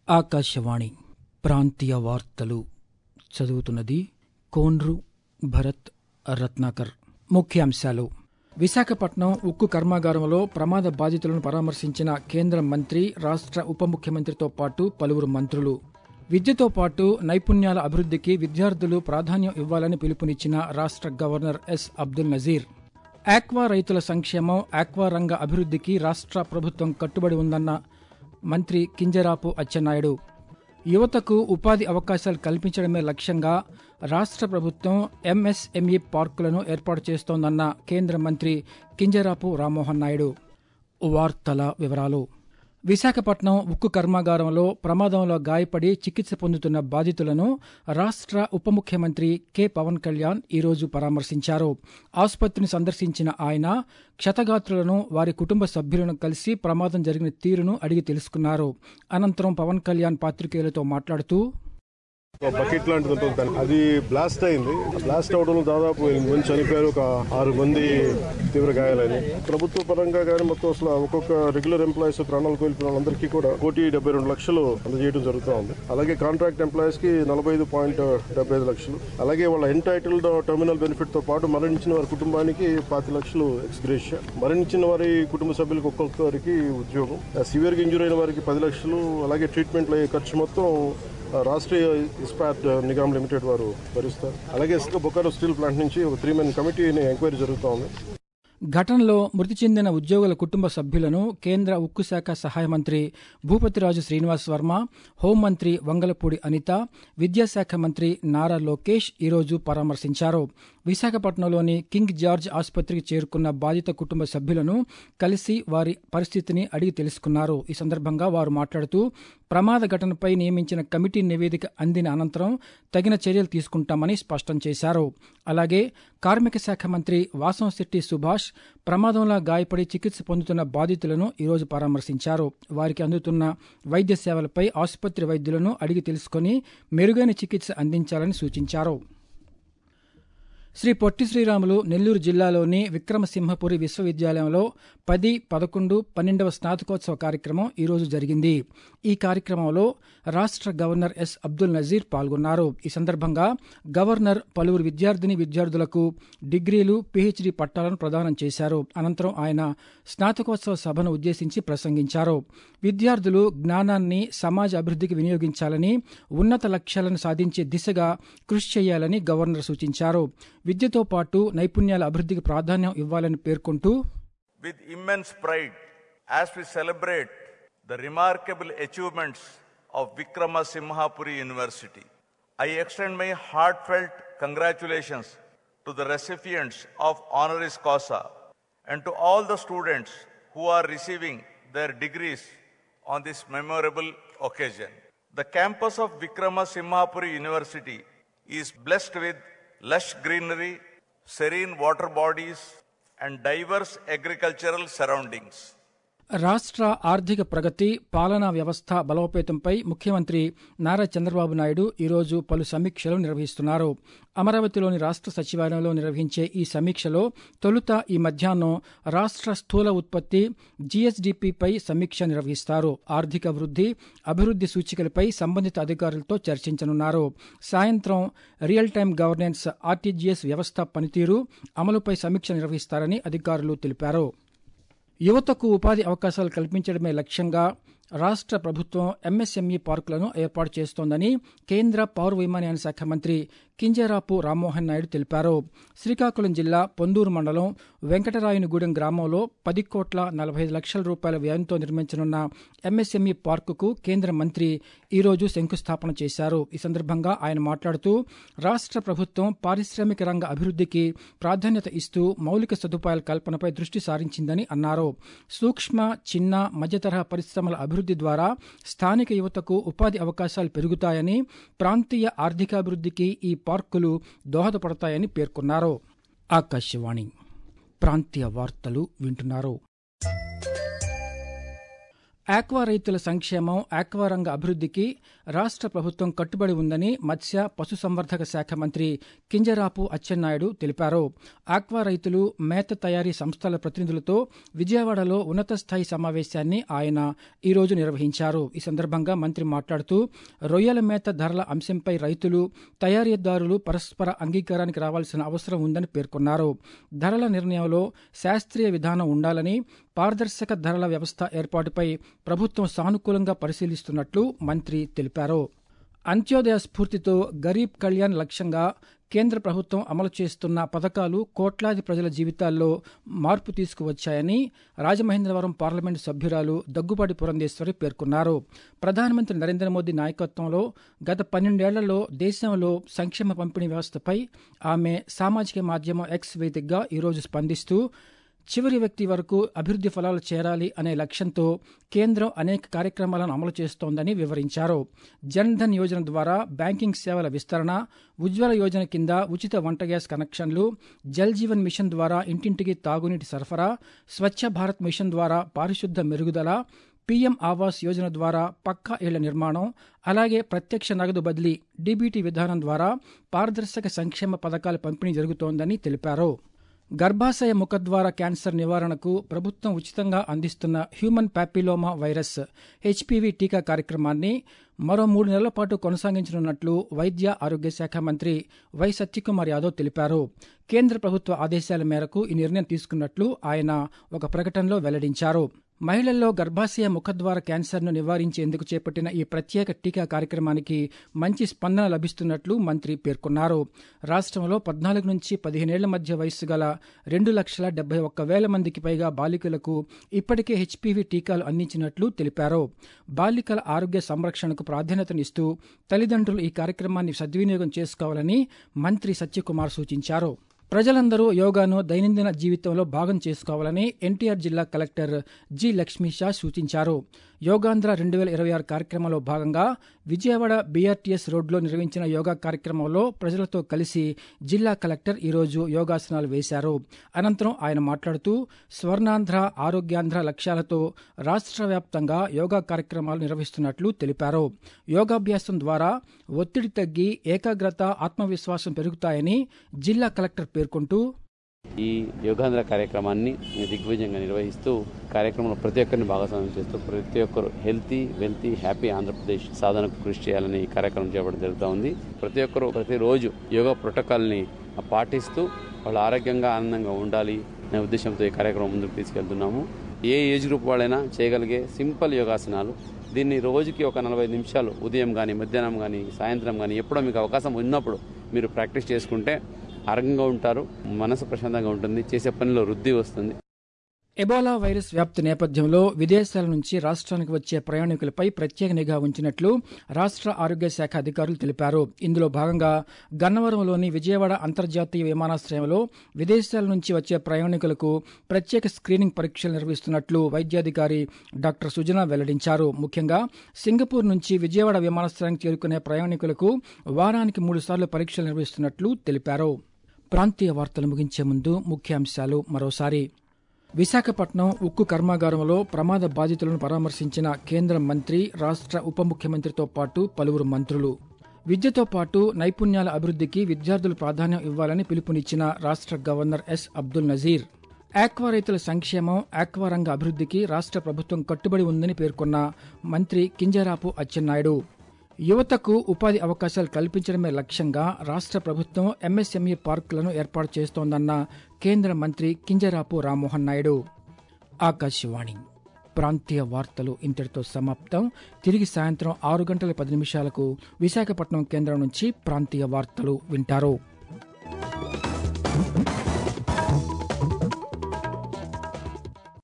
ఆకాశవాణి ప్రాంతీయ వార్తలు చదువుతున్నది కోన్రు భరత్ రత్నాకర్ ముఖ్యాంశాలు విశాఖపట్నం ఉక్కు కర్మాగారంలో ప్రమాద బాధితులను పరామర్శించిన కేంద్ర మంత్రి రాష్ట్ర ఉప ముఖ్యమంత్రితో పాటు పలువురు మంత్రులు విద్యతో పాటు నైపుణ్యాల అభివృద్ధికి విద్యార్థులు ప్రాధాన్యం ఇవ్వాలని పిలుపునిచ్చిన రాష్ట్ర governor S Abdul Nazeer aqua రైతుల సంక్షేమం ఆక్వా రంగ అభివృద్ధికి రాష్ట్ర ప్రభుత్వం కట్టుబడి ఉందన్న మంత్రి కింజరాపు అచ్చెన్నాయుడు యువతకు ఉపాధి అవకాశాలు కల్పించడమే లక్ష్యంగా రాష్ట్ర ప్రభుత్వం ఎంఎస్ఎంఈ పార్కులను ఏర్పాటు చేస్తోందన్న కేంద్ర మంత్రి కింజరాపు రామ్మోహన్ నాయుడు వార్తల వివరాలు విశాఖపట్నం ఉక్కు కర్మాగారంలో ప్రమాదంలో గాయపడి చికిత్స పొందుతున్న బాధితులను రాష్ట్ర ఉప ముఖ్యమంత్రి కె పవన్ కళ్యాణ్ ఈరోజు పరామర్శించారు ఆసుపత్రిని సందర్శించిన ఆయన క్షతగాత్రులను వారి కుటుంబ సభ్యులను కలిసి ప్రమాదం జరిగిన తీరును అడిగి తెలుసుకున్నారు అనంతరం పవన్ కళ్యాణ్ పాత్రికేయులతో మాట్లాడుతూ ఒక బకెట్ లాంటిది ఉంటుంది దానికి అది బ్లాస్ట్ అయింది బ్లాస్ట్ అవడంలో దాదాపు ఎనిమిది మంది చనిపోయారు ఒక ఆరు మంది తీవ్ర గాయాలని ప్రభుత్వ పరంగా కానీ మొత్తం అసలు ఒక్కొక్క రెగ్యులర్ ఎంప్లాయీస్ ప్రాణాలు కోల్పోయిన వాళ్ళందరికీ కూడా కోటి డెబ్బై రెండు లక్షలు అందజేయడం జరుగుతూ ఉంది అలాగే కాంట్రాక్ట్ ఎంప్లాయీస్ కి నలభై ఐదు పాయింట్ డెబ్బై ఐదు లక్షలు అలాగే వాళ్ళ ఎంటైటిల్డ్ టర్మినల్ బెనిఫిట్ తో పాటు మరణించిన వారి కుటుంబానికి పాతి లక్షలు ఎక్స్గ్రేషియా మరణించిన వారి కుటుంబ సభ్యులకు ఒక్కొక్కరికి ఉద్యోగం సివియర్ గా ఇంజూర్ అయిన వారికి పది లక్షలు అలాగే ట్రీట్మెంట్ అయ్యే ఖర్చు మొత్తం రాష్ట్రీయ ఇస్పాట్ నిగమ్ లిమిటెడ్ వారు భరిస్తారు అలాగే బొకారో స్టీల్ ప్లాంట్ నుంచి ఒక త్రీ మెన్ కమిటీని ఎంక్వైరీ జరుగుతూ ఉంది ఘటనలో మృతి చెందిన ఉద్యోగుల కుటుంబ సభ్యులను కేంద్ర ఉక్కు శాఖ సహాయ మంత్రి భూపతిరాజు శ్రీనివాస్ వర్మ హోంమంత్రి వంగలపూడి అనిత విద్యాశాఖ మంత్రి నారా లోకేష్ ఈరోజు పరామర్శించారు విశాఖపట్నంలోని కింగ్ జార్జ్ ఆసుపత్రికి చేరుకున్న బాధిత కుటుంబ సభ్యులను కలిసి వారి పరిస్థితిని అడిగి తెలుసుకున్నారు ఈ సందర్భంగా వారు మాట్లాడుతూ ప్రమాద ఘటనపై నియమించిన కమిటీ నివేదిక అందిన అనంతరం తగిన చర్యలు తీసుకుంటామని స్పష్టం చేశారు అలాగే కార్మిక శాఖ మంత్రి వాసంశెట్టి సుభాష్ ప్రమాదంలో గాయపడి చికిత్స పొందుతున్న బాధితులను ఈరోజు పరామర్శించారు వారికి అందుతున్న వైద్య సేవలపై ఆసుపత్రి వైద్యులను అడిగి తెలుసుకుని మెరుగైన చికిత్స అందించాలని సూచించారు శ్రీ పొట్టి శ్రీరాములు నెల్లూరు జిల్లాలోని విక్రమసింహపురి విశ్వవిద్యాలయంలో పది పదకొండు పన్నెండవ స్నాతకోత్సవ కార్యక్రమం ఈరోజు జరిగింది ఈ కార్యక్రమంలో రాష్ట్ర గవర్నర్ ఎస్ అబ్దుల్ నజీర్ పాల్గొన్నారు ఈ సందర్భంగా గవర్నర్ పలువురు విద్యార్థిని విద్యార్థులకు డిగ్రీలు పిహెచ్డి పట్టాలను ప్రదానం చేశారు అనంతరం ఆయన స్నాతకోత్సవ సభను ఉద్దేశించి ప్రసంగించారు విద్యార్థులు జ్ఞానాన్ని సమాజ అభివృద్ధికి వినియోగించాలని ఉన్నత లక్ష్యాలను సాధించే దిశగా కృషి చేయాలని గవర్నర్ సూచించారు విద్యతో పాటు నైపుణ్యాల అభివృద్ధికి ప్రాధాన్యం ఇవ్వాలని పేర్కొంటూ with immense pride as we celebrate the remarkable achievements of Vikrama Simhapuri University. I extend my heartfelt congratulations to the recipients of honoris causa and to all the students who are receiving their degrees on this memorable occasion. The campus of Vikrama Simhapuri University is blessed with lush greenery, serene water bodies, and diverse agricultural surroundings. రాష్ట్ర ఆర్థిక ప్రగతి పాలనా వ్యవస్థ బలోపేతంపై ముఖ్యమంత్రి నారా చంద్రబాబు నాయుడు ఈరోజు పలు సమీక్షలు నిర్వహిస్తున్నారు అమరావతిలోని రాష్ట్ర సచివాలయంలో నిర్వహించే ఈ సమీక్షలో తొలుత ఈ మధ్యాహ్నం రాష్ట్ర స్థూల ఉత్పత్తి జీఎస్డీపీపై సమీక్ష నిర్వహిస్తారు ఆర్థిక వృద్ధి అభివృద్ధి సూచికలపై సంబంధిత అధికారులతో చర్చించనున్నారు సాయంత్రం రియల్ టైం గవర్నెన్స్ ఆర్టీజీఎస్ వ్యవస్థ పనితీరు అమలుపై సమీక్ష నిర్వహిస్తారని అధికారులు తెలిపారు యువతకు ఉపాధి అవకాశాలు కల్పించడమే లక్ష్యంగా రాష్ట్ర ప్రభుత్వం ఎంఎస్ఎంఈ పార్కులను ఏర్పాటు చేస్తోందని కేంద్ర పౌర విమానయాన శాఖ మంత్రి కింజరాపు రామ్మోహన్ నాయుడు తెలిపారు శ్రీకాకుళం జిల్లా పొందూరు మండలం వెంకటరాయునిగూడెం గ్రామంలో పది కోట్ల నలభై లక్షల రూపాయల వ్యయంతో నిర్మించనున్న ఎంఎస్ఎంఈ పార్కుకు కేంద్ర మంత్రి ఈరోజు శంకుస్థాపన చేశారు ఈ సందర్భంగా ఆయన మాట్లాడుతూ రాష్ట్ర ప్రభుత్వం పారిశ్రామిక రంగ అభివృద్ధికి ప్రాధాన్యత ఇస్తూ మౌలిక సదుపాయాల కల్పనపై దృష్టి సారించిందని అన్నారు సూక్ష్మ చిన్న మధ్యతరహా పరిశ్రమల అభివృద్ధి ద్వారా స్థానిక యువతకు ఉపాధి అవకాశాలు పెరుగుతాయని ప్రాంతీయ ఆర్థికాభివృద్ధికి ఈ పార్కులు దోహదపడతాయని పేర్కొన్నారు ఆకాశవాణి ప్రాంతీయ వార్తలు వింటున్నారు ఆక్వా రైతుల సంక్షేమం ఆక్వా రంగ అభివృద్ధికి రాష్ట్ర ప్రభుత్వం కట్టుబడి ఉందని మత్స్య పశుసంవర్ధక శాఖ మంత్రి కింజరాపు అచ్చెన్నాయుడు తెలిపారు ఆక్వా రైతులు మేత తయారీ సంస్థల ప్రతినిధులతో విజయవాడలో ఉన్నత స్థాయి సమావేశాన్ని ఆయన ఈరోజు నిర్వహించారు ఈ సందర్భంగా మంత్రి మాట్లాడుతూ రొయ్యల మేత ధరల అంశంపై రైతులు తయారీదారులు పరస్పర అంగీకారానికి రావాల్సిన అవసరం ఉందని పేర్కొన్నారు ధరల నిర్ణయంలో శాస్త్రీయ విధానం ఉండాలని పారదర్శక ధరల వ్యవస్థ ఏర్పాటుపై ప్రభుత్వం సానుకూలంగా పరిశీలిస్తున్నట్లు మంత్రి తెలిపారు అంత్యోదయ స్ఫూర్తితో గరీబ్ కళ్యాణ్ లక్ష్యంగా కేంద్ర ప్రభుత్వం అమలు చేస్తున్న పథకాలు కోట్లాది ప్రజల జీవితాల్లో మార్పు తీసుకువచ్చాయని రాజమహేంద్రవరం పార్లమెంటు సభ్యురాలు దగ్గుబాటి పురంధేశ్వరి పేర్కొన్నారు ప్రధానమంత్రి నరేంద్ర మోదీ నాయకత్వంలో గత పన్నెండేళ్లలో దేశంలో సంక్షేమ పంపిణీ వ్యవస్థపై ఆమె సామాజిక మాధ్యమం ఎక్స్ వేదికగా ఈరోజు స్పందిస్తూ చివరి వ్యక్తి వరకు అభివృద్ధి ఫలాలు చేరాలి అనే లక్ష్యంతో కేంద్రం అనేక కార్యక్రమాలను అమలు చేస్తోందని వివరించారు జన్ ధన్ యోజన ద్వారా బ్యాంకింగ్ సేవల విస్తరణ ఉజ్వల యోజన కింద ఉచిత వంట గ్యాస్ కనెక్షన్లు జల్ జీవన్ మిషన్ ద్వారా ఇంటింటికి తాగునీటి సరఫరా స్వచ్ఛ భారత్ మిషన్ ద్వారా పారిశుద్ధ మెరుగుదల పీఎం ఆవాస్ యోజన ద్వారా పక్కా ఇళ్ల నిర్మాణం అలాగే ప్రత్యక్ష నగదు బదిలీ డీబీటీ విధానం ద్వారా పారదర్శక సంక్షేమ పథకాల పంపిణీ జరుగుతోందని తెలిపారు గర్భాశయ ముఖద్వార క్యాన్సర్ నివారణకు ప్రభుత్వం ఉచితంగా అందిస్తున్న హ్యూమన్ ప్యాపిలోమా వైరస్ హెచ్పివి టీకా కార్యక్రమాన్ని మరో మూడు నెలల పాటు కొనసాగించనున్నట్లు వైద్య ఆరోగ్య శాఖ మంత్రి వై సత్యకుమార్ యాదవ్ తెలిపారు కేంద్ర ప్రభుత్వ ఆదేశాల మేరకు ఈ నిర్ణయం తీసుకున్నట్లు ఆయన ఒక ప్రకటనలో వెల్లడించారు మహిళల్లో గర్భాశయ ముఖద్వార క్యాన్సర్ను నివారించేందుకు చేపట్టిన ఈ ప్రత్యేక టీకా కార్యక్రమానికి మంచి స్పందన లభిస్తున్నట్లు మంత్రి పేర్కొన్నారు రాష్ట్రంలో పద్నాలుగు నుంచి పదిహేనేళ్ల మధ్య వయస్సు గల రెండు లక్షల డెబ్బై ఒక్క వేల మందికి పైగా బాలికలకు ఇప్పటికే హెచ్పివి టీకాలు అందించినట్లు తెలిపారు బాలికల ఆరోగ్య సంరక్షణకు ప్రాధాన్యతనిస్తూ తల్లిదండ్రులు ఈ కార్యక్రమాన్ని సద్వినియోగం చేసుకోవాలని మంత్రి సత్యకుమార్ సూచించారు ప్రజలందరూ యోగాను దైనందిన జీవితంలో భాగం చేసుకోవాలని ఎన్టీఆర్ జిల్లా కలెక్టర్ జి లక్ష్మీషా సూచించారు యోగాంధ్ర రెండు వేల ఇరవై ఆరు కార్యక్రమంలో భాగంగా విజయవాడ బీఆర్టీఎస్ రోడ్లో నిర్వహించిన యోగా కార్యక్రమంలో ప్రజలతో కలిసి జిల్లా కలెక్టర్ ఈరోజు యోగాసనాలు వేశారు అనంతరం ఆయన మాట్లాడుతూ స్వర్ణాంధ్ర ఆరోగ్యాంధ్ర లక్ష్యాలతో రాష్ట్ర వ్యాప్తంగా యోగా కార్యక్రమాలు నిర్వహిస్తున్నట్లు తెలిపారు యోగాభ్యాసం ద్వారా ఒత్తిడి తగ్గి ఏకాగ్రత ఆత్మవిశ్వాసం పెరుగుతాయని జిల్లా కలెక్టర్ పేర్కొంటూ ఈ యోగాంధ్ర కార్యక్రమాన్ని దిగ్విజయంగా నిర్వహిస్తూ కార్యక్రమంలో ప్రతి ఒక్కరిని భాగస్వామ్యం చేస్తూ ప్రతి ఒక్కరు హెల్తీ వెల్తీ హ్యాపీ ఆంధ్రప్రదేశ్ సాధనకు కృషి చేయాలని ఈ కార్యక్రమం చేపట్టడం జరుగుతూ ఉంది ప్రతి ఒక్కరు ప్రతిరోజు యోగా ప్రోటోకాల్ని పాటిస్తూ వాళ్ళు ఆరోగ్యంగా ఆనందంగా ఉండాలి అనే ఉద్దేశంతో ఈ కార్యక్రమం ముందుకు తీసుకెళ్తున్నాము ఏ ఏజ్ గ్రూప్ వాళ్ళైనా చేయగలిగే సింపుల్ యోగాసనాలు దీన్ని రోజుకి ఒక నలభై నిమిషాలు ఉదయం కానీ మధ్యాహ్నం కానీ సాయంత్రం కానీ ఎప్పుడో మీకు అవకాశం ఉన్నప్పుడు మీరు ప్రాక్టీస్ చేసుకుంటే ఆరోగ్యంగా ఉంటారు మనసు ప్రశాంతంగా ఉంటుంది చేసే పనిలో వృద్ధి వస్తుంది ఎబోలా వైరస్ వ్యాప్తి నేపథ్యంలో విదేశాల నుంచి రాష్ట్రానికి వచ్చే ప్రయాణికులపై ప్రత్యేక నిఘా ఉంచినట్లు రాష్ట్ర ఆరోగ్య శాఖ అధికారులు తెలిపారు ఇందులో భాగంగా గన్నవరంలోని విజయవాడ అంతర్జాతీయ విమానాశ్రయంలో విదేశాల నుంచి వచ్చే ప్రయాణికులకు ప్రత్యేక స్క్రీనింగ్ పరీక్షలు నిర్వహిస్తున్నట్లు వైద్యాధికారి డాక్టర్ సుజన వెల్లడించారు ముఖ్యంగా సింగపూర్ నుంచి విజయవాడ విమానాశ్రయానికి చేరుకునే ప్రయాణికులకు వారానికి మూడు సార్లు పరీక్షలు నిర్వహిస్తున్నట్లు తెలిపారు ప్రాంతీయ వార్తలు ముగించే ముందు ముఖ్యాంశాలు మరోసారి విశాఖపట్నం ఉక్కు కర్మాగారంలో ప్రమాద బాధితులను పరామర్శించిన కేంద్ర మంత్రి రాష్ట్ర ఉప ముఖ్యమంత్రితో పాటు పలువురు మంత్రులు విద్యతో పాటు నైపుణ్యాల అభివృద్ధికి విద్యార్థులు ప్రాధాన్యం ఇవ్వాలని పిలుపునిచ్చిన రాష్ట్ర governor S Abdul Nazeer aqua రైతుల సంక్షేమం ఆక్వా రంగ అభివృద్ధికి రాష్ట్ర ప్రభుత్వం కట్టుబడి ఉందని పేర్కొన్న మంత్రి కింజరాపు అచ్చెన్నాయుడు యువతకు ఉపాధి అవకాశాలు కల్పించడమే లక్ష్యంగా రాష్ట్ర ప్రభుత్వం ఎంఎస్ఎంఈ పార్కులను ఏర్పాటు చేస్తోందన్న కేంద్ర మంత్రి కింజరాపు రామ్మోహన్ నాయుడు ఆకాశవాణి ప్రాంతీయ వార్తలు ఇంతటితో సమాప్తం తిరిగి సాయంత్రం ఆరు గంటల పది నిమిషాలకు విశాఖపట్నం కేంద్రం నుంచి ప్రాంతీయ వార్తలు వింటారు